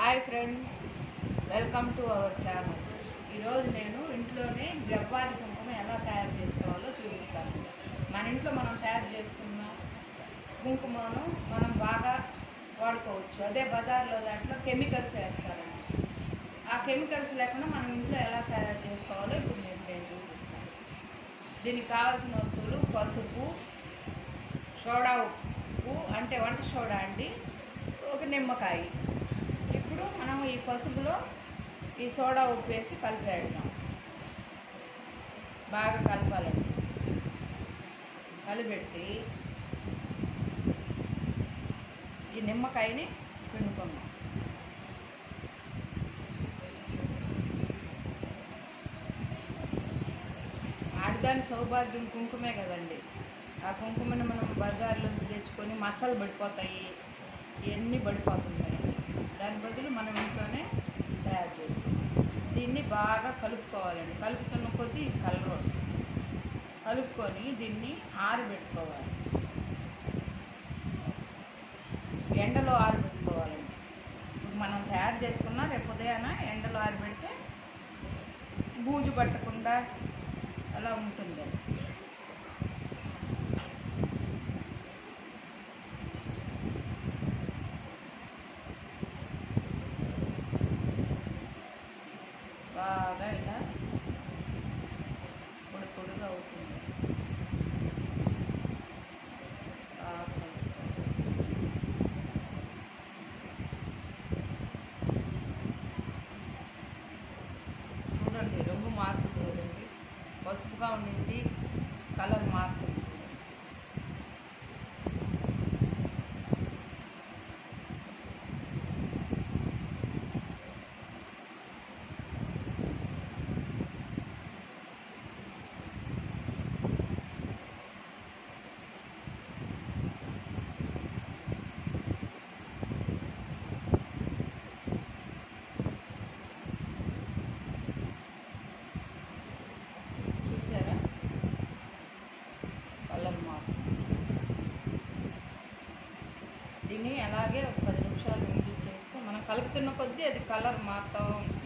Hi friends welcome to our channel ఈరోజు నేను ఇంట్లోనే జవ్వాది కుంకుమ ఎలా తయారు చేసుకోవాలో చూపిస్తాను మన ఇంట్లో మనం తయారు చేసుకున్న కుంకుమను మనం బాగా వాడుకోవచ్చు అదే బజార్లో దాంట్లో కెమికల్స్ వేస్తారండి ఆ కెమికల్స్ లేకుండా మనం ఇంట్లో ఎలా తయారు చేసుకోవాలో ఇప్పుడు నేను నేను చూపిస్తాను దీనికి కావాల్సిన వస్తువులు పసుపు సోడా ఉప్పు అంటే వంట సోడా అండి ఒక నిమ్మకాయ ఇప్పుడు మనం ఈ పసుపులో ఈ సోడా ఉప్పు వేసి కలిపేద్దాం బాగా కలపాలండి కలిపెట్టి ఈ నిమ్మకాయని పిండుకుందాం ఆడదాని సౌభాగ్యం కుంకుమే కదండి ఆ కుంకుమని మనం బజార్లోంచి తెచ్చుకొని మచ్చలు పడిపోతాయి ఇవన్నీ పడిపోతుంటాయి దాని బదులు మనం ఇంట్లోనే తయారు చేసుకుంటాం దీన్ని బాగా కలుపుకోవాలండి కలుపుతున్న కొద్దీ ఇది కలర్ వస్తుంది కలుపుకొని దీన్ని ఆరబెట్టుకోవాలి ఎండలో ఆరబెట్టుకోవాలండి ఇప్పుడు మనం తయారు చేసుకున్నా రేపు ఉదయాన ఎండలో ఆరబెడితే బూజు పట్టకుండా అలా ఉంటుంది బాగా ఇలా పొడి పొడిగా అవుతుంది బాగా కలుపుకోవాలి. చూడండి రంగు మారుతుంది కదండి పసుపుగా ఉండింది కలర్ మారుతుంది చూసారా కలర్ మారుతుంది దీన్ని అలాగే ఒక పది నిమిషాలు నీళ్ళు చేస్తే మనం కలుపుతున్న కొద్దీ అది కలర్ మారుతూ ఉంటుంది